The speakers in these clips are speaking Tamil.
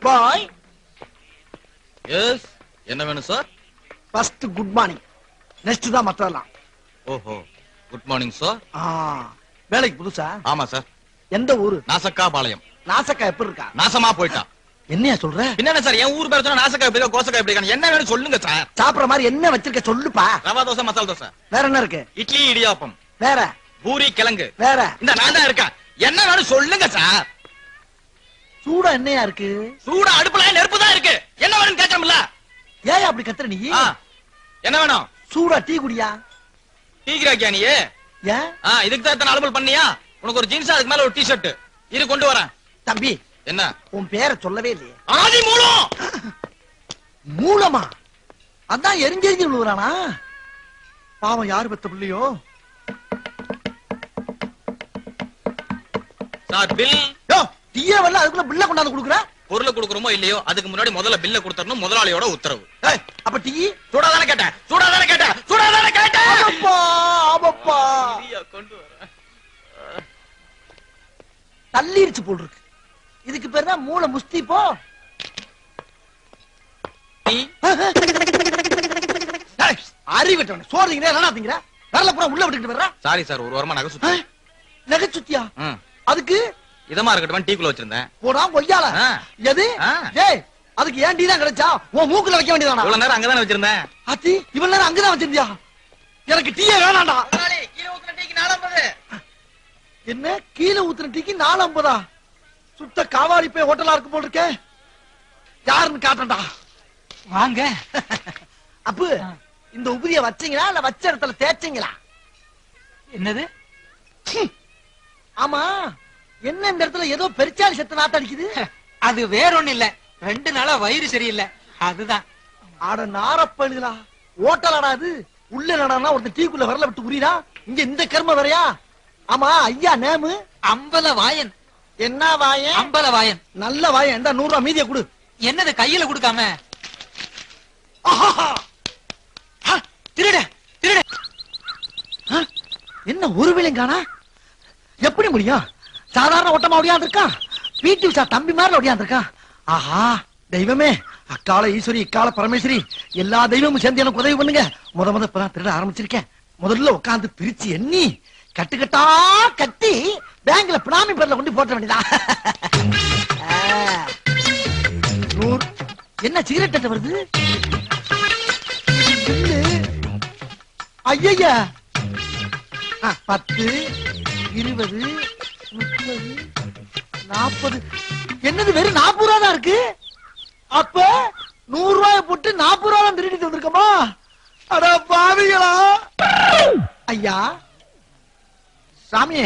பாய் எஸ் என்ன வேணும் sir first good morning next தான் மத்ததெல்லாம் ஓஹோ குட் மார்னிங் சார் ஆ, வேலைக்கு புதுசா ஆமா சார் எந்த ஊரு நாசக்கா பாளையம் நாசக்கா எப்படி இருக்கா நாசமா போயிட்டான் என்னையா சொல்ற என்ன சார் என் ஊர் பேர் சொன்னா நாசக்கா எப்படி இருக்கா, கோசக்கா எப்படி இருக்கான்னு என்ன வேணும் சொல்லுங்க சார் சாப்பிடுற மாதிரி என்ன வச்சிருக்க சொல்லுப்பா ரவா தோசை மசாலா தோசை வேற என்ன இருக்கு இட்லி இடியாப்பம் வேற பூரி கிழங்கு வேற இந்த நான் தான் இருக்கேன் என்ன வேணும் சொல்லுங்க சார் சூடா என்னையா இருக்கு சூடா அடுப்புல நெருப்பு தான் இருக்கு என்ன வேணும் கேட்கணும்ல ஏன் அப்படி கத்துற நீ ஆ, என்ன வேணும் சூடா டீ குடியா டீ கிராக்கியா நீ ஏன் ஆ, இதுக்கு தான் இத்தனை அலுவல் பண்ணியா உனக்கு ஒரு ஜீன்ஸ் அதுக்கு மேல ஒரு டி ஷர்ட் இரு கொண்டு வரேன் தம்பி என்ன உன் பேரை சொல்லவே இல்லையே ஆதி மூலம் மூலமா அதான் எரிஞ்செரிஞ்சு விழுவுறானா பாவம் யாரு பெத்த பிள்ளையோ சார் பில் யோ டீயே வரல அதுக்குள்ள பில்ல கொண்டாந்து கொடுக்குற பொருளை கொடுக்குறோமோ இல்லையோ அதுக்கு முன்னாடி முதல்ல பில்ல கொடுத்தரணும் முதலாளியோட உத்தரவு ஏய், அப்ப டீ சூடா தானே கேட்டேன் சூடா தானே கேட்டேன் சூடா தானே கேட்டேன் ஆமாப்பா ஆமாப்பா கொண்டு வரேன் தள்ளிருச்சு போல் இருக்கு இதுக்கு பேர் தான் மூளை முஸ்தி போ ஏய், அறிவிட்டவனே சோறு திங்கிற என்ன திங்கிற வரல பூரா உள்ள விட்டுக்கிட்டு வர்ற சாரி சார் ஒரு வாரமா நகை சுத்தி நகைச்சுத்தியா ம். அதுக்கு இதமா இருக்கட்டும் டீக்குள்ள வச்சிருந்தேன் போடா கொய்யால ஆ. எது ஆ. ஏய் அதுக்கு ஏன் டீ தான் கிடைச்சா உன் மூக்குல வைக்க வேண்டியதானா இவ்வளவு நேரம் அங்கதானே வச்சிருந்தேன் அத்தி இவ்வளவு நேரம் அங்கதான் வச்சிருந்தியா எனக்கு டீயே வேணாம்டா என்ன கீழே ஊத்துன டீக்கு நாலு ஐம்பதா சுத்த காவாலி போய் ஹோட்டலா இருக்கு போல் இருக்கே யாருன்னு காட்டண்டா வாங்க அப்பு இந்த உபரிய வச்சீங்களா இல்ல வச்ச இடத்துல தேய்ச்சீங்களா என்னது ஆமா என்ன இந்த இடத்துல ஏதோ பெருச்சாலி செத்த நாத்த அடிக்குது அது வேற ஒண்ணு இல்ல ரெண்டு நாளா வயிறு சரியில்லை அதுதான் ஆட நாரப்பழுகளா ஓட்டலாடா அது உள்ள நடானா ஒருத்தன் டீக்குள்ள வரல விட்டு உரியா இங்க இந்த கர்ம வரையா ஆமா ஐயா நேமு அம்பல வாயன் என்ன வாயன் அம்பல வாயன் நல்ல வாயன் இந்த நூறு ரூபா மீதிய கொடு என்னது கையில கொடுக்காம ஆஹாஹா. ஆ, திருட திருட ஆ, என்ன ஒரு விலைங்கானா எப்படி முடியும் சாதாரண ஓட்டமா ஒடியாந்துருக்கான் பிடி உஷா தம்பி மாதிரி ஒடியாந்துருக்கான் ஆஹா தெய்வமே அக்கால ஈஸ்வரி இக்கால பரமேஸ்வரி எல்லா தெய்வமும் சேர்ந்து எனக்கு உதவி பண்ணுங்க முத முத இப்பதான் திருட ஆரம்பிச்சிருக்கேன் முதல்ல உட்கார்ந்து பிரிச்சு எண்ணி கட்டுக்கட்டா கட்டி பேங்க்ல பினாமி பேர்ல கொண்டு போட்ட வேண்டியதா நூறு என்ன சிகரெட் அட்டை வருது ஐயா பத்து இருபது முப்பது நாற்பது என்னது வெறும் நாற்பது ரூபா தான் இருக்கு அப்ப நூறு ரூபாய் போட்டு நாற்பது ரூபா தான் திருடிட்டு வந்திருக்கோமா அட பாவிகளா ஐயா சாமி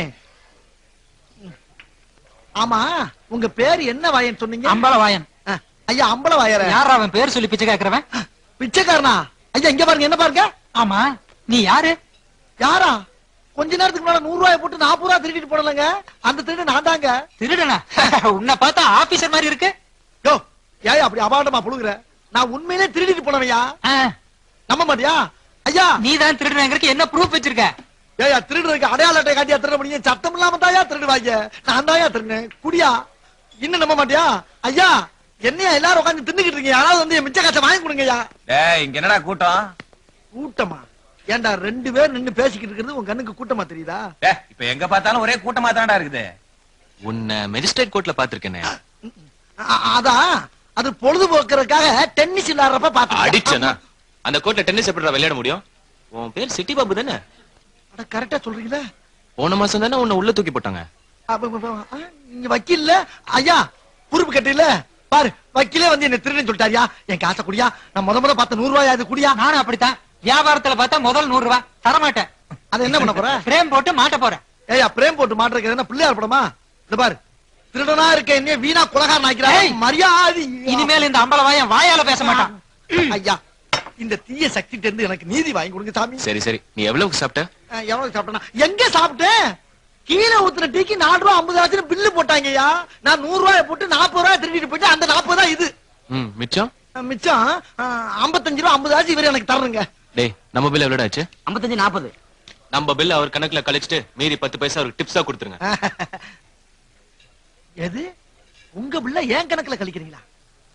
ஆமா உங்க பேர் என்ன வாயன் சொன்னீங்க அம்பல வாயன் அஹ், ஐயா அம்பல வாயர யாரா அவன் பேர் சொல்லி பிச்சை கேக்குறவன் பிச்சைக்காரனா ஐயா இங்க பாருங்க என்ன பாருங்க ஆமா நீ யாரு யாரா கொஞ்ச நேரத்துக்கு முன்னால நூறு ரூபாய் போட்டு நாற்பது ரூபாய் திருடிட்டு போனலங்க அந்த திருடு நான் தாங்க திருடனா உன்னை பார்த்தா ஆபீசர் மாதிரி இருக்கு யோ ஏன் அப்படி அபாண்டமா புழுகுற நான் உண்மையிலே திருடிட்டு போனவையா ஆ, நம்ப மாட்டியா ஐயா நீ தான் திருடுனங்கிறதுக்கு என்ன ப்ரூஃப் வச்சிருக்க ஏயா திருடுறதுக்கு அடையாள அட்டை காட்டியா திருட முடியும் சத்தம் இல்லாம தாயா திருடுவாங்க நான் தாயா திருடுனேன் குடியா இன்னும் நம்ப மாட்டியா ஐயா என்னையா எல்லாரும் உட்காந்து தின்னுக்கிட்டு இருக்கீங்க யாராவது வந்து என் மிச்ச காசை வாங்கி கொடுங்கய்யா டேய் இங்க என்னடா கூட்டம் கூட்டமா ஏன்டா ரெண்டு பேர் நின்னு பேசிக்கிட்டு இருக்கிறது உன் கண்ணுக்கு கூட்டமா தெரியுதா டேய், இப்ப எங்க பார்த்தாலும் ஒரே கூட்டமா தானடா இருக்குது உன்னை மெஜிஸ்ட்ரேட் கோர்ட்ல பாத்திருக்கேனே அ- அதான் அது பொழுதுபோக்குறதுக்காக டென்னிஸ் விளையாடுறப்ப பாத்து அடிச்சனா அந்த கோர்ட்ல டென்னிஸ் எப்படி விளையாட முடியும் உன் பேர் சிட்டி பாபு தானே அட கரெக்டா சொல்றீங்களா போன மாசம் தானே உன்னை உள்ள தூக்கி போட்டாங்க அப்ப, அப்ப, அப்ப, ஆ, நீங்க வக்கீல்ல ஐயா பொறுப்பு கட்டில பாரு வக்கீலே வந்து என்ன திருடுன்னு சொல்லிட்டாரியா என் காசை குடியா நான் முத முத பார்த்த நூறு ரூபாய் அது குடியா நானும் அப்படித்தான் வியாபாரத்துல பார்த்தா முதல் நூறு ரூபாய் தரமாட்டேன் அதை என்ன பண்ண போற பிரேம் போட்டு மாட்ட போறேன் ஏயா பிரேம் போட்டு மாட்டிருக்க என்ன பிள்ளையார் படமா இந்த பாரு திருடனா இருக்க என்ன வீணா குலகாரன் ஆக்கிறான் ஏய், மரியாதை இனிமேல் இந்த அம்பல வாயன் வாயால பேச மாட்டான் ஐயா இந்த தீய சக்தி இருந்து எனக்கு நீதி வாங்கி கொடுங்க சாமி சரி சரி நீ எவ்வளவுக்கு சாப்பிட்ட அஹ், எவ்வளவு சாப்பிட்டேனா எங்க சாப்பிட்டேன் கீழே ஊத்துன டீக்கு நாலு ரூபா ஐம்பது ஆச்சுன்னு பில்லு போட்டாங்கய்யா நான் நூறு ரூபாய் போட்டு நாற்பது ரூபாய் திருடிட்டு போயிட்டு அந்த நாற்பது தான் இது ம் மிச்சம் அஹ், மிச்சம் அஹ், ஐம்பத்தஞ்சு ரூபா ஐம்பது ஆச்சு இவர் எனக்கு தரணுங்க டேய் நம்ம பில் எவ்வளவு ஆச்சு ஐம்பத்தஞ்சு நாற்பது நம்ம பில் அவர் கணக்குல கழிச்சிட்டு மீதி பத்து பைசா அவருக்கு டிப்ஸா கொடுத்துருங்க எது உங்க பிள்ளை ஏன் கணக்குல கழிக்கிறீங்களா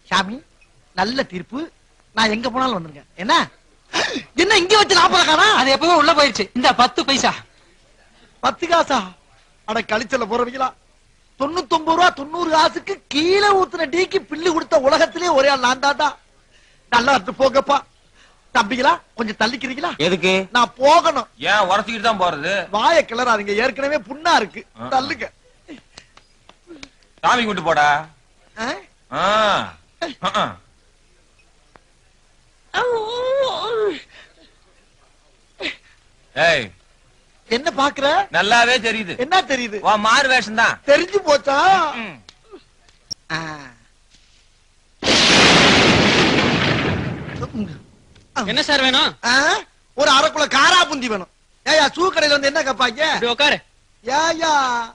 சாமி நல்ல தீர்ப்பு நான் எங்க போனாலும் வந்துருங்க என்ன என்ன இங்க வச்சு நாற்பது காணா அது எப்பவே உள்ள போயிருச்சு இந்த பத்து பைசா பத்து காசா அட கழிச்சல போறவங்களா தொண்ணூத்தொன்பது ரூபா தொண்ணூறு காசுக்கு கீழே ஊத்துன டீக்கு பில்லு கொடுத்த உலகத்திலே ஒரே ஆள் நான் தாண்டா நல்லா இருந்து போங்கப்பா தம்பிங்களா கொஞ்சம் தள்ளிக்கிறீங்களா எதுக்கு நான் போகணும் ஏன் உரசிக்கிட்டு தான் போறது வாய கிளறாதீங்க ஏற்கனவே புண்ணா இருக்கு ஆ. தள்ளுங்க சாமி கும்பிட்டு போடா ஆ? ஆ. ஆ, ஆ. ஏய் என்ன பாக்குற நல்லாவே தெரியுது என்ன தெரியுது உன் மாறு வேஷம் தான் தெரிஞ்சு போச்சா ஆ. என்ன சார் வேணும் ஆ? ஒரு அரைக்குள்ள காரா புந்தி வேணும் ஏயா சூ கடையில வந்து என்ன கப்பாங்க இப்படி உட்காரு ஏயா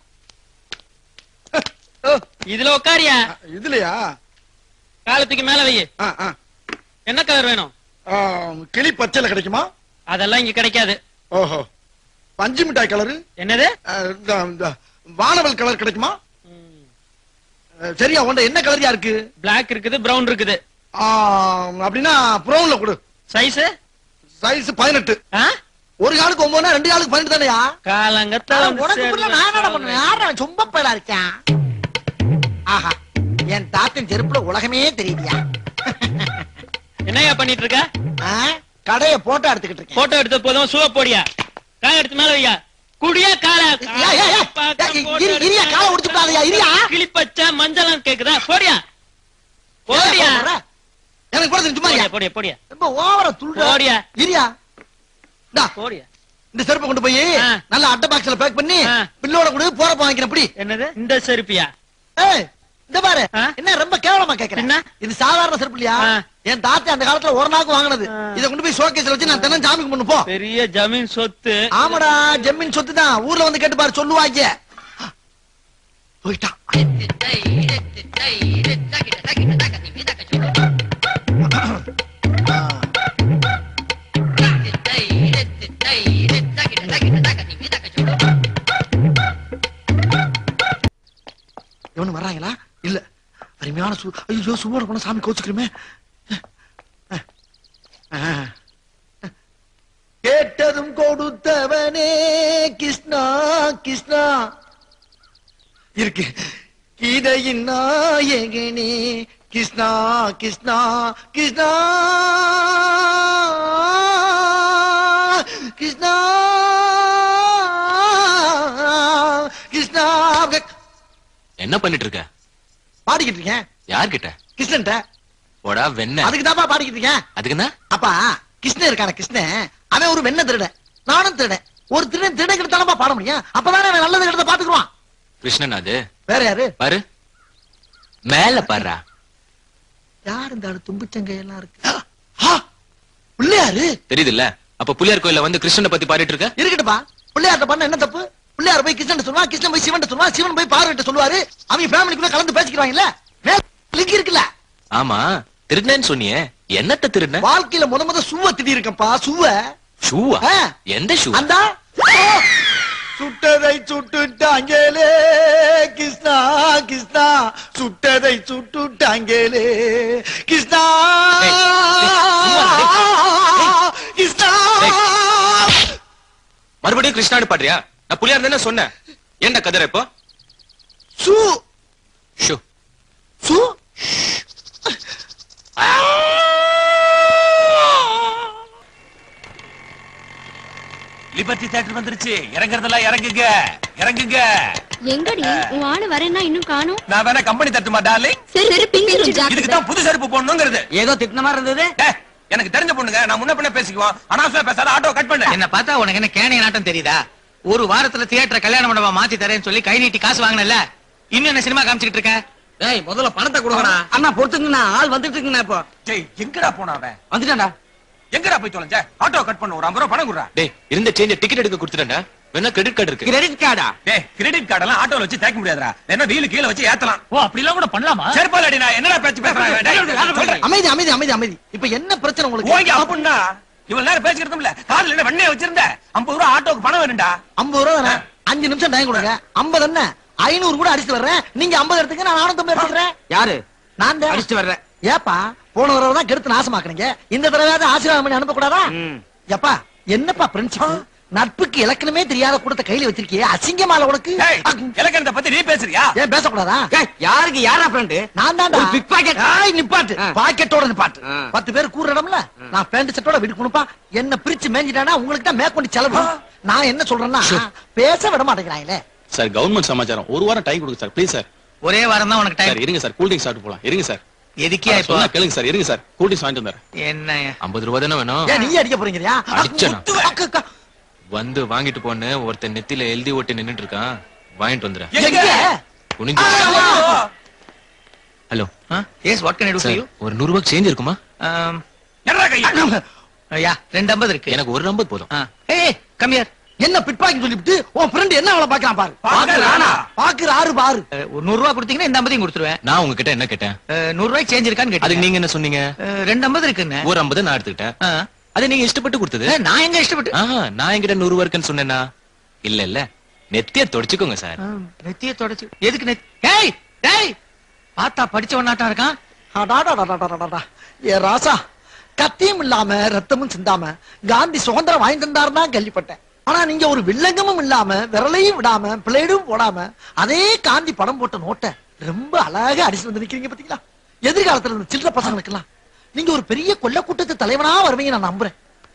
ஓ, இதுல உட்காரியா இதுலயா காலத்துக்கு மேல வை ஆ, ஆ. என்ன கலர் வேணும் ஆ, கிளி பச்சைல கிடைக்குமா அதெல்லாம் இங்க கிடைக்காது ஓஹோ பஞ்சு மிட்டாய் கலரு என்னது ஆ, இந்த இந்த வானவல் கலர் கிடைக்குமா ஆ, சரியா உன்ட என்ன கலரியா இருக்கு பிளாக் இருக்குது பிரவுன் இருக்குது ஆ, அப்படின்னா ப்ரௌன்ல கொடு சைஸ் சைஸ் பதினெட்டு ஒரு காலுக்கு ஒன்பதுனா ரெண்டு காலுக்கு பதினெட்டு தானயா காலங்கத்தால வந்து உனக்கு புரியல, நான் என்னடா பண்ணுவேன் யாரா அவன் சும்மா பயலா இருக்கான் ஆஹா என் தாத்தன் செருப்புல உலகமே தெரியுதியா என்னய்யா பண்ணிட்டு இருக்க ஆ? கடைய போட்டோ எடுத்துக்கிட்டு இருக்கேன் போட்டோ எடுத்த போதும் சூவ போடியா கால எடுத்து மேல வையா குடியா கால ஏய், ஏய், ஏய், ஏய், இரு- இரியா, காலை ஒடிச்சு விடாதயா, இரியா. கிளிப்பச்சா மஞ்சள் கேக்குதா போடியா போடியா ஏன் போடுற? எனக்கு போட தெரியும், சும்மா போடியா இருயா. போடியா போடியா ரொம்ப ஓவரா துள்ளுற. போடியா. இரியா. இந்தா, போடியா இந்த செருப்பை கொண்டு போய் ஆ. நல்ல அட்டை பாக்ஸ்ல பேக் பண்ணி ஆ. பில்லோட கொடு போறப்ப வாங்கிக்கிறேன் அப்படி என்னது இந்த செருப்பியா ஏய் இந்த பாரு ஆ? என்ன ரொம்ப கேவலமா கேக்குறேன் என்ன? இது சாதாரண செருப்பு இல்லையா ஆ. என் தாத்தா அந்த காலத்துல ஒரு நாக்கு வாங்கினது ஆ. இத கொண்டு போய் ஷோகேஸ்ல வச்சு நான் தினம் சாமி கும்பிட்டு போ பெரிய ஜமீன் சொத்து ஆமாடா ஜெம்மின் சொத்து தான் ஊர்ல வந்து கேட்டு பாரு சொல்லுவாங்க போயிட்டான் இவனு வர்றாங்களா இல்ல அருமையான சு ஐயோ சுவோட போன சாமி கோச்சுக்கிறோமே கேட்டதும் கொடுத்தவனே கிருஷ்ணா கிருஷ்ணா இருக்கு கீதையின் நாயகனே கிருஷ்ணா கிருஷ்ணா கிருஷ்ணா கிருஷ்ணா கிருஷ்ணா என்ன பண்ணிட்டு இருக்க பாடிக்கிட்டு இருக்கேன் யார்கிட்ட கிருஷ்ணன்ட்ட போடா வெண்ண அதுக்கு தான்ப்பா பாடிக்கிட்டு இருக்கேன் அதுக்கு என்ன அப்பா கிருஷ்ணன் இருக்கான கிருஷ்ணன் அவன் ஒரு வெண்ண திருடன் நானும் திருடன் ஒரு திருடன் திருடன் கிட்ட பாட முடியும் அப்பதானே அவன் நல்லது கிட்ட பாத்துக்குவான் கிருஷ்ணன் அது வேற யாரு பாரு மேல பாருடா யார் இந்த ஆளு தும்பிச்சங்க எல்லாம் இருக்கு ஆ! பிள்ளையாரு தெரியுது இல்ல அப்ப புலியார் கோயில்ல வந்து கிருஷ்ணனை பத்தி பாடிட்டு இருக்க இருக்கட்டுப்பா பிள்ளையார்ட்ட பண்ண என்ன தப்பு பிள்ளையார் போய் கிருஷ்ணன் சொல்லுவா கிருஷ்ணன் போய் சிவன் சொல்லுவா சிவன் போய் பார்வட்ட சொல்லுவாரு அவங்க ஃபேமிலிக்குள்ள கலந்து பேசிக்கிறாங்கல்ல லிங்க் இருக்குல்ல ஆமா திருடினேன்னு சொன்னியே என்னத்த திருடின வாழ்க்கையில முத முத சுவ திடீர் இருக்கப்பா சுவ ஷூவா ஆ. எந்த ஷூ அந்த சுட்டதை சுட்டுட்டாங்களே கிருஷ்ணா கிருஷ்ணா சுட்டதை சுட்டுட்டாங்களே கிருஷ்ணா டேய், டேய், சும்மா டேய். கிருஷ்ணா மறுபடியும் கிருஷ்ணான்னு பாடுறியா நான் புலியார் தானே சொன்னேன் என்ன கதிர இப்போ சு ஷூ சு லிபர்ட்டி தியேட்டர் வந்துருச்சு இறங்குறதெல்லாம் இறங்குங்க இறங்குங்க எங்கடி உன் ஆளு வரேன்னா இன்னும் காணும் நான் வேணா கம்பெனி தட்டுமா டார்லிங் சரி சரி பிஞ்சிரும் இதுக்கு ஜாக்கிரதை தான் புது செருப்பு போடணுங்கிறது ஏதோ திட்டின மாதிரி இருந்தது டேய், எனக்கு தெரிஞ்ச பொண்ணுங்க நான் முன்ன பின்ன பேசிக்குவோம் அனாவசியமா பேசாத ஆட்டோ கட் பண்ணு என்ன பார்த்தா உனக்கு என்ன கேணிய நாட்டம் தெரியுதா ஒரு வாரத்துல தியேட்டர் கல்யாண மண்டபம் மாத்தி தரேன்னு சொல்லி கை நீட்டி காசு வாங்கினல இன்னும் என்ன சினிமா காமிச்சிட்டு இருக்க டேய் முதல்ல பணத்தை கொடுங்கடா அண்ணா பொறுத்துங்கண்ணா ஆள் வந்துட்டு இருக்குண்ணா இப்போ டேய் எங்கடா போனா அவன் வந்துட்டான்டா எங்கடா போய் தொலைஞ்ச ஆட்டோ கட் பண்ணு ஒரு ஐம்பது ரூபா பணம் கொடுறா டேய் இருந்த சேஞ்ச டிக்கெட் எடுக்க கொடுத்துட்டேன்டா வேணா கிரெடிட் கார்டு இருக்கு கிரெடிட் கார்டா டேய் கிரெடிட் கார்டு எல்லாம் ஆட்டோல வச்சு தேய்க்க முடியாதுடா என்ன வீலு கீழ வச்சு ஏத்தலாம் ஓ அப்படிலாம் கூட பண்ணலாமா செருப்பாலடி நான் என்னடா பேச்சு பேசுறேன் டேய், சொல்றேன் அமைதி அமைதி அமைதி அமைதி இப்ப என்ன பிரச்சனை ஓங்கி உங்களுக்கு அப்படின்னா இவ்வளவு நேரம் பேசிக்கிறதும் இல்ல காதுல என்ன வெண்ணெய் வச்சிருந்த ஐம்பது ரூபா ஆட்டோக்கு பணம் வேணும்டா ஐம்பது ரூபா தானே அஞ்சு நிமிஷம் டைம் கொடுங்க ஐம்பது என்ன ஐநூறு கூட அடிச்சுட்டு வர்றேன் நீங்க ஐம்பது எடுத்துக்க நான் நானூத்தி எடுத்துக்கிறேன் யாரு நான் தான் அடிச்சுட்டு வர்றேன் ஏப்பா போன தடவை தான் கெடுத்து நாசமாக்குனீங்க இந்த தடவை ஆசீர்வாதம் பண்ணி அனுப்ப கூடாதா ஏப்பா என்னப்பா பிரின்சிபல் நட்புக்கு இலக்கணமே தெரியாத கூட்டத்தை கையில வச்சிருக்கியே அசிங்கமால உனக்கு ஏய், இலக்கணத்தை பத்தி நீ பேசுறியா ஏன் பேசக்கூடாதா ஏய், யாருக்கு யாரா ஃப்ரெண்டு நான் தான்டா ஒரு pickpocket. ஆய், நிப்பாட்டு ஆ. பாக்கெட்டோட நிப்பாட்டு ஆ. பத்து பேர் கூற இடம்ல நான் பேண்ட் செட்டோட வீட்டுக்கு கொடுப்பா என்ன பிரிச்சு மேஞ்சிட்டானா உங்களுக்கு தான் மேற்கொண்டு செலவு நான் என்ன சொல்றேன்னா பேச விட மாட்டேங்கிறாங்களே சார் கவர்மெண்ட் சமாச்சாரம் ஒரு வாரம் டைம் கொடுங்க சார் ப்ளீஸ் சார் ஒரே வாரம் தான் உனக்கு சார் டைம் இருங்க சார் கூல் ட்ரிங்க்ஸ் சாப்பிட்டு போலாம் இருங்க சார் எதுக்கியா இப்போ சொன்னா கேளுங்க சார் இருங்க சார் கூல் ட்ரிங்க்ஸ் வாங்கிட்டு வந்துறேன் என்ன ஐம்பது ரூபா தானே வேணும் ஏன் நீ அடிக்க போறீங்கயா அடிச்சனா? வந்து வாங்கிட்டு போன்னு ஒருத்தன் நெத்தில எழுதி ஓட்டி நின்னுட்டு இருக்கான் வாங்கிட்டு வந்துடுறேன் எங்க குனிஞ்சு hello yes what can I do for you sir ஒரு நூறு ரூபாய்க்கு சேஞ்ச் இருக்குமா என்னடா கையா யா ரெண்டு ஐம்பது இருக்கு எனக்கு ஒரு நம்பர் போதும் ஏய் கம் ஹியர் என்ன பிட்பாக்கி சொல்லிவிட்டு உன் ஃப்ரெண்ட் என்ன அவளை பாக்கலாம் பாரு பாக்குறானா? பாக்குற ஆறு பாரு ஒரு நூறு ரூபாய் கொடுத்தீங்கன்னா இந்த ஐம்பதையும் கொடுத்துருவேன் நான் உங்ககிட்ட என்ன கேட்டேன் அஹ், நூறு ரூபாய்க்கு சேஞ்ச் இருக்கான்னு அதுக்கு கேட்டீங்க நீங்க என்ன சொன்னீங்க ரெண்டு ஐம்பது இருக்குன்னு ஒரு ஐம்பது நான் எடுத்துக்கிட்டேன் ஆ. அது நீங்க இஷ்டப்பட்டு கொடுத்தது ஏய், நான் எங்க இஷ்டப்பட்டு ஆஹா நான் என்கிட்ட நூறு ரூபா இருக்குன்னு சொன்னேனா இல்ல இல்ல நெத்திய தொடச்சுக்கோங்க சார் ஆ, நெத்திய தொடச்சு எதுக்கு நெத் ஏய் டேய் பார்த்தா படிச்சவனாட்டம் இருக்கான் அடாடாடாடாடாடாடா. ஏ ராசா கத்தியும் இல்லாம ரத்தமும் சிந்தாம காந்தி சுதந்திரம் வாங்கி தந்தாருன்னா கேள்விப்பட்டேன் ஆனா நீங்க ஒரு வில்லங்கமும் இல்லாம விரலையும் விடாம பிளேடும் போடாம அதே காந்தி படம் போட்ட நோட்டை ரொம்ப அழகா அடிச்சு வந்து நிக்கிறீங்க பாத்தீங்களா எதிர்காலத்துல இந்த சில்லற பசங்களுக்கெல்லாம் நீங்க ஒரு பெரிய கொல்ல கூட்டத்து தலைவனா வருவீங்க நான் நம்புறேன்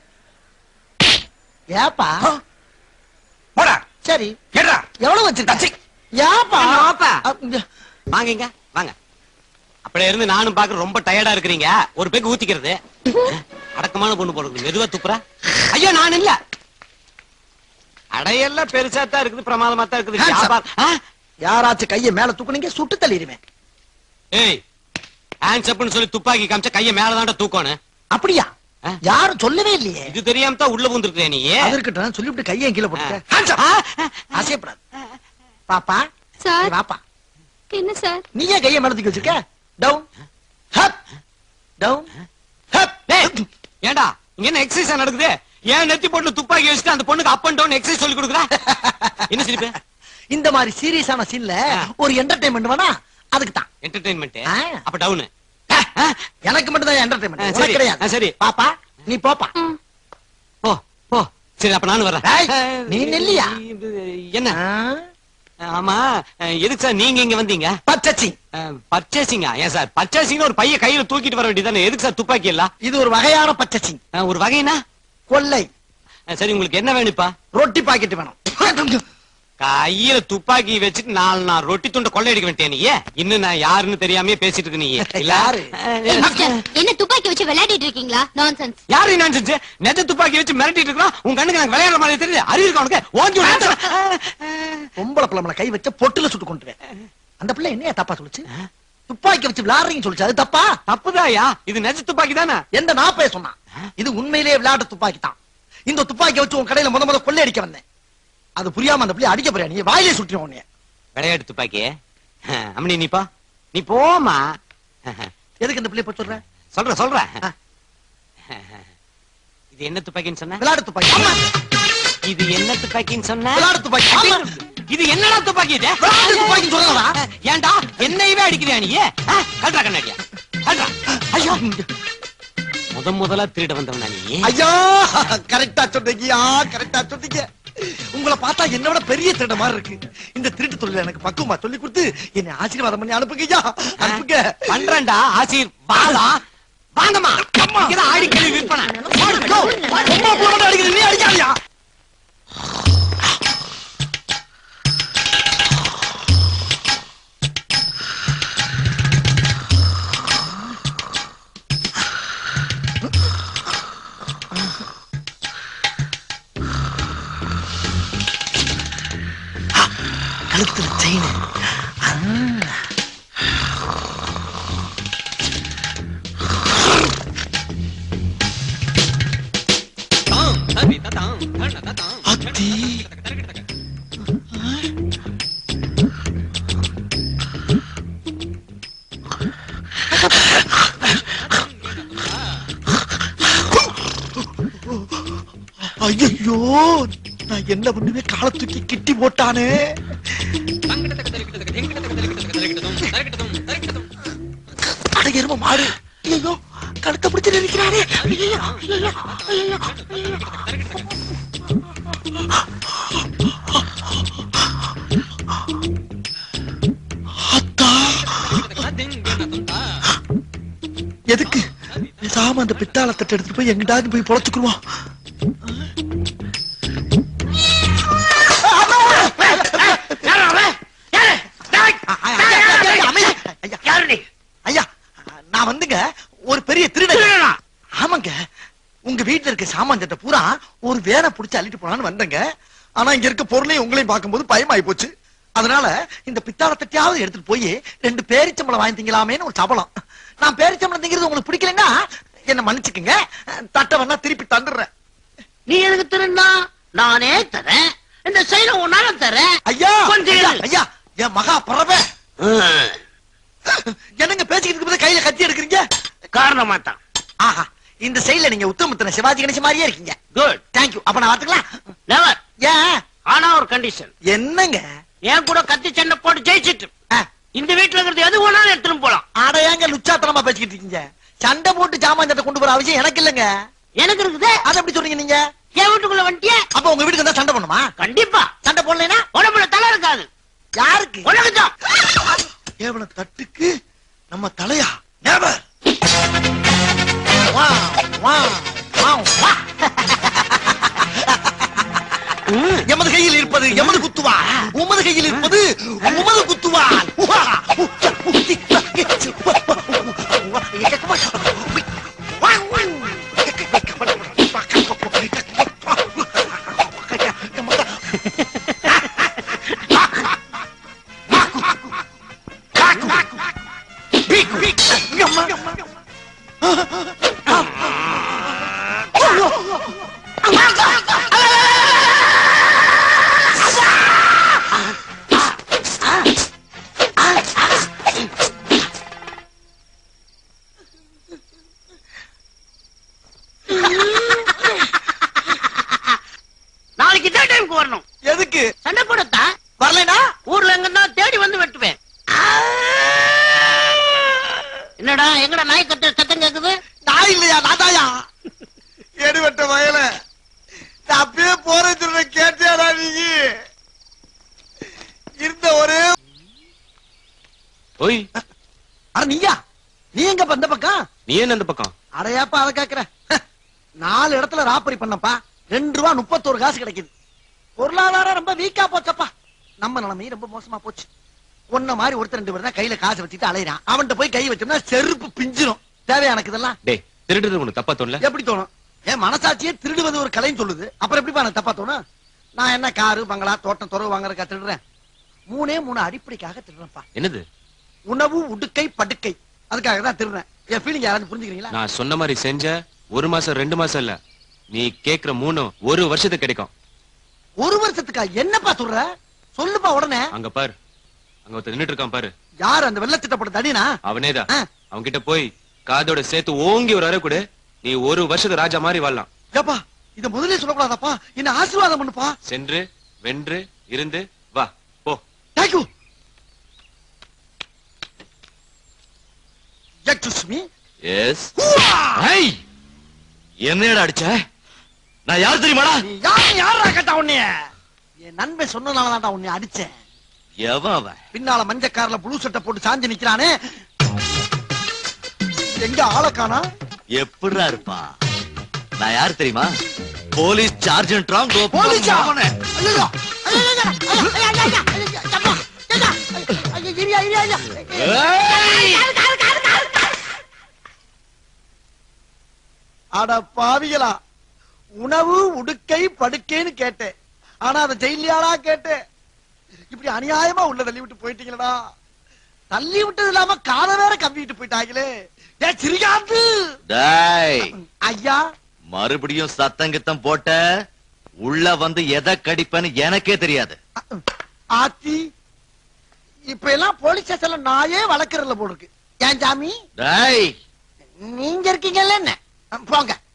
ஏப்பா போடா சரி கேட்டா எவ்வளவு வச்சிருக்க ஏப்பா வாப்பா. அ, இங்க. வாங்க இங்க வாங்க அப்படியே இருந்து நானும் பாக்க ரொம்ப டயர்டா இருக்கிறீங்க ஒரு பேக்கு ஊத்திக்கிறது அடக்கமான பொண்ணு போடுறது மெதுவா துப்புறா ஐயோ நான் இல்ல அடையெல்லாம் பெருசா தான் இருக்குது பிரமாதமா தான் இருக்குது Hands up. வியாபாரம். ஆ? யாராச்சும் கைய மேல தூக்குனீங்க சுட்டு தள்ளிடுவேன் ஏய் ஹேண்ட்ஸ் அப்னு சொல்லி துப்பாக்கி காமிச்சா கைய மேலதான்டா தூக்கணும் அப்படியா ஆ? யாரும் சொல்லவே இல்லையே இது தெரியாம தான் உள்ள வந்துருக்கே நீ அது இருக்கட்டும் சொல்லிவிட்டு கையை கீழே போட்டுக்க Hands up. ஆசைப்படாது பாப்பா சார் நீ வாப்பா என்ன சார் நீ ஏன் கையை மேல தூக்கி வச்சிருக்க டவுன் ஹப் டவுன் ஹப் டேய், ஏன்டா இங்க என்ன எக்ஸசைஸ் நடக்குது ஏன் நெத்தி போட்டு துப்பாக்கி வச்சுட்டு அந்த பொண்ணுக்கு அப் அண்ட் டவுன் எக்ஸசைஸ் சொல்லி கொடுக்குறா என்ன சிரிப்பு இந்த மாதிரி சீரியஸான சீன்ல ஆ. ஒரு என்டர்டைன்மெண்ட் வேணா அதுக்கு தான் என்டர்டைன்மெண்ட் ஆ. அப்ப டவுன் எனக்கு மட்டும் தான் ஆ, என்டர்டைன்மெண்ட் சரி. உனக்கு கிடையாது ஆ, சரி. பாப்பா நீ போப்பா போ போ சரி அப்ப நானும் வர்றேன் டேய், நீ நில்லியா? இது, என்ன ஆ, ஆமா அஹ், எதுக்கு சார் நீங்க இங்க வந்தீங்க பச்சச்சி பர்ச்சேசிங்கா ஏன் சார் பர்ச்சேசிங் ஒரு பைய கையில தூக்கிட்டு வர வேண்டியதானே எதுக்கு சார் துப்பாக்கி இல்ல இது ஒரு வகையான பச்சச்சி அஹ், ஒரு வகைனா கொள்ளை அஹ், சரி உங்களுக்கு என்ன வேணும்ப்பா ரொட்டி பாக்கெட் வேணும் கையில துப்பாக்கி வச்சுட்டு நாலு நான் ரொட்டி துண்டை கொள்ளையடிக்க வேண்டிய நீ இன்னும் நான் யாருன்னு தெரியாம பேசிட்டு இருக்க நீ இல்ல யாரு? ஏய், மிஸ்டர், என்ன துப்பாக்கி வச்சு விளையாடிட்டு இருக்கீங்களா நான்சென்ஸ் யாரு நான் செஞ்சு நெஜ துப்பாக்கி வச்சு மிரட்டிட்டு இருக்கிறோம் உன் கண்ணுக்கு எனக்கு விளையாடுற மாதிரி தெரியுது அறிவு இருக்கா உனக்கு ஓஞ்சி விடு. பொம்பளை பிள்ளை மேல கை வச்ச பொட்டுல சுட்டு கொண்டுவேன் அந்த பிள்ளை என்னைய தப்பா சொல்லுச்சு துப்பாக்கி வச்சு விளையாடுறீங்கன்னு சொல்லுச்சு அது தப்பா தப்புதாயா இது நெஜ துப்பாக்கி தானே எந்த நாப்பைய சொன்னான் இது உண்மையிலேயே விளையாட்டு துப்பாக்கி தான் இந்த துப்பாக்கி வச்சு உன் கடையில முத முத கொள்ளையடிக்க வந்தேன் அது புரியாம அந்த பிள்ளை அடிக்க போறியா நீ வாயிலே சுற்றியும் உன்னைய விளையாட்டு துப்பாக்கி அம்மனி நீப்பா நீ போமா எதுக்கு இந்த பிள்ளை போய் சொல்ற சொல்ற சொல்ற ஆ. இது என்ன துப்பாக்கின்னு சொன்ன விளையாட்டு துப்பாக்கி ஆமா, இது என்ன துப்பாக்கின்னு சொன்ன விளையாட்டு துப்பாக்கி ஆமா. இது என்னடா துப்பாக்கி இது விளையாட்டு துப்பாக்கின்னு சொல்லலடா. ஏன்டா என்னையவே அடிக்கிறியா நீ ஆ, கல்றா கண்ணாடியா கல்றா ஐயோ முத முதலா திருட வந்தவனா நீ ஐயா கரெக்டா சொன்னீங்க கரெக்டா சொன்னீங்க உங்களை பார்த்தா என்ன விட பெரிய திருட மாதிரி இருக்கு இந்த திருட்டு தொழில எனக்கு பக்குவமா சொல்லி கொடுத்து என்னை ஆசீர்வாதம் பண்ணி அனுப்புங்க ஐயா அனுப்புங்க பண்றேன்டா ஆசீர் பாலா வாங்கம்மா இங்கதான் ஆடி கேள்வி விற்பனை யோ, பொம்பளை புள்ள மட்டும் அடிக்கிற, நீ அடிக்காதயா கழுத்துல செயின் அத்தி ஐயோ நான் என்ன பண்ணுவேன் காலை தூக்கி கிட்டி போட்டானே அடைய எரும மாடு ஐயோ கழுத்தை பிடிச்சு நிற்கிறானே ஐயோ ஐயோ ஐயோ அத்தா எதுக்கு பேசாம அந்த பித்தாள தட்டை எடுத்துட்டு போய் எங்கிட்டாவது போய் பொழைச்சுக்குருவோம் ஐயா நான் வந்துங்க ஒரு பெரிய திருடன் ஆமாங்க உங்க வீட்டுல இருக்க சாமான்ஜத்தை பூரா ஒரு வேனை புடிச்சு அள்ளிட்டு போனான்னு வந்தேங்க ஆனா இங்க இருக்க பொருளையும் உங்களையும் பார்க்கும்போது பயமாயி போச்சு அதனால இந்த பித்தாள தட்டியாவது எடுத்துட்டு போய் ரெண்டு பேரிச்சம்பளம் வாங்கி திங்கலாமேன்னு ஒரு சபலம் நான் பேரிச்சம்பளம் திங்கிறது உங்களுக்கு பிடிக்கலன்னா என்ன மன்னிச்சுக்குங்க தட்டை வேணா திருப்பி தந்துடுறேன் நீ எனக்கு திருந்தா நானே தரேன் இந்த சைல உன்னால தரேன் ஐயா கொஞ்சம் ஐயா, இரு. ஐயா என் மகா பரவ என்னங்க பேசிக்கிட்டு இருக்கும்போது கையில கத்தி எடுக்கிறீங்க காரணமா தான் ஆஹா இந்த சைடுல நீங்க உத்தமத்தின சிவாஜி கணேச மாதிரியே இருக்கீங்க குட் தேங்க்யூ அப்ப நான் பாத்துக்கலாம் நெவர் ஏன் ஆனா ஒரு கண்டிஷன் என்னங்க என் கூட கத்தி சண்டை போட்டு ஜெயிச்சிட்டு ஆ, இந்த வீட்டுல இருக்கிறது எது வேணாலும் எடுத்துட்டு போலாம் அட ஏங்க லுச்சாத்தனமா பேசிக்கிட்டு இருக்கீங்க சண்டை போட்டு ஜாமான் சட்டை கொண்டு போற அவசியம் எனக்கு இல்லங்க எனக்கு இருக்குது அதை எப்படி சொல்றீங்க நீங்க என் வீட்டுக்குள்ள வந்துட்டியே அப்ப உங்க வீட்டுக்கு வந்தா சண்டை பண்ணுமா கண்டிப்பா சண்டை போடலைன்னா உடம்புல தலை இருக்காது யாருக்கு உனக்குதான் கேவல தட்டுக்கு நம்ம தலையா நேவர் வா வா வா வா எமது கையில் இருப்பது எமது குத்துவா உமது கையில் இருப்பது உமது குத்துவா உவா, உ, உ, தி, தி, தி, உவா, உவா, நாளைக்கு இதே டைம்க்கு வரணும் எதுக்கு சண்டை போடத்தான் வரலைனா ஊர்ல எங்கன்னா தேடி வந்து வெட்டுவேன் என்னடா எங்கடா நாய் கத்த சத்தம் கேக்குது நான் இல்லையா நாதாயா எடுவட்ட வயல நான் அப்பயே போறேன்னு சொல்ற கேட்டியாடா நீங்க இருந்த ஒரே ஓய் அட நீயா நீ எங்க இந்த பக்கம் நீ என்ன அந்த பக்கம் அடையாப்பா அதை கேக்குற நாலு இடத்துல ராப்பரி பண்ணப்பா ரெண்டு ரூபா முப்பத்தோரு காசு கிடைக்குது பொருளாதாரம் ரொம்ப வீக்கா போச்சப்பா நம்ம நிலைமை ரொம்ப மோசமா போச்சு உன்ன மாதிரி ஒருத்தர் ரெண்டு பேர் தான் கையில காசு வச்சுட்டு அலையறான் அவன்கிட்ட போய் கை வச்சோம்னா செருப்பு பிஞ்சிரும் தேவையா எனக்கு இதெல்லாம் டேய் திருடுறது உனக்கு தப்பா தோணல எப்படி தோணும் என் மனசாட்சியே திருடுவது ஒரு கலைன்னு சொல்லுது அப்புறம் எப்படிப்பா எனக்கு தப்பா தோணும் நான் என்ன காரு பங்களா தோட்டம் துறவு வாங்குறதுக்கா திருடுறேன் மூணே மூணு அடிப்படைக்காக திருடுறேன்ப்பா என்னது உணவு உடுக்கை படுக்கை அதுக்காக தான் திருடுறேன் என் ஃபீலிங் யாராவது புரிஞ்சுக்கிறீங்களா நான் சொன்ன மாதிரி செஞ்ச ஒரு மாசம் ரெண்டு மாசம் இல்ல நீ கேக்குற மூணு ஒரு வருஷத்துக்கு கிடைக்கும் ஒரு வருஷத்துக்கா என்னப்பா சொல்ற சொல்லுப்பா உடனே அங்க பாரு அங்க ஒருத்தர் நின்னுட்டு இருக்கான் பாரு யார் அந்த வெள்ளத்திட்டப்பட்ட தடினா அவனேதான் ஆ. அவன் கிட்ட போய் காதோட சேர்த்து ஓங்கி ஒரு அறை கொடு நீ ஒரு வருஷத்துக்கு ராஜா மாதிரி வாழலாம் ஏப்பா இத முதல்ல சொல்லக்கூடாதாப்பா என்ன ஆசீர்வாதம் பண்ணுப்பா சென்று வென்று இருந்து வா போ தேங்க்யூ எக்ஸ்கூஸ் மீ எஸ் என்னடா அடிச்ச நான் யார் தெரியுமாடா நீ யார் யாரா கேட்டா உன்னைய என் நண்பன் சொன்னனால தான்டா உன்னை அடிச்சேன் எவன் அவன் பின்னால மஞ்ச கார்ல புழு சட்டை போட்டு சாஞ்சு நிக்கிறானே எங்க ஆள காணா எப்படிடா இருப்பா நான் யார் தெரியுமா போலீஸ் சார்ஜன் ட்ராங் போலீஸா ஐயோ ஐயோ ஐயோ ஐயோ ஐயோ ஐயோ ஐயோ தப்பா ஐயோ ஐயோ இரியா இரியா இரியா அட பாவிகளா உணவு உடுக்கை படுக்கைன்னு கேட்டேன் ஆனா அதை ஜெயிலியாளா கேட்டேன் இப்படி அநியாயமா உள்ள தள்ளி விட்டு போயிட்டீங்களடா தள்ளி விட்டது இல்லாம காதை வேற கம்பிட்டு போயிட்டாங்களே ஏ சிரிகாந்து டேய் ஐயா மறுபடியும் சத்தம் கித்தம் போட்ட உள்ள வந்து எதை கடிப்பேன்னு எனக்கே தெரியாது ஆத்தி இப்ப எல்லாம் போலீஸ் ஸ்டேஷன்ல நாயே வளர்க்கறதுல போல இருக்கு ஏன் சாமி டேய் நீங்க இருக்கீங்கல்ல என்ன போங்க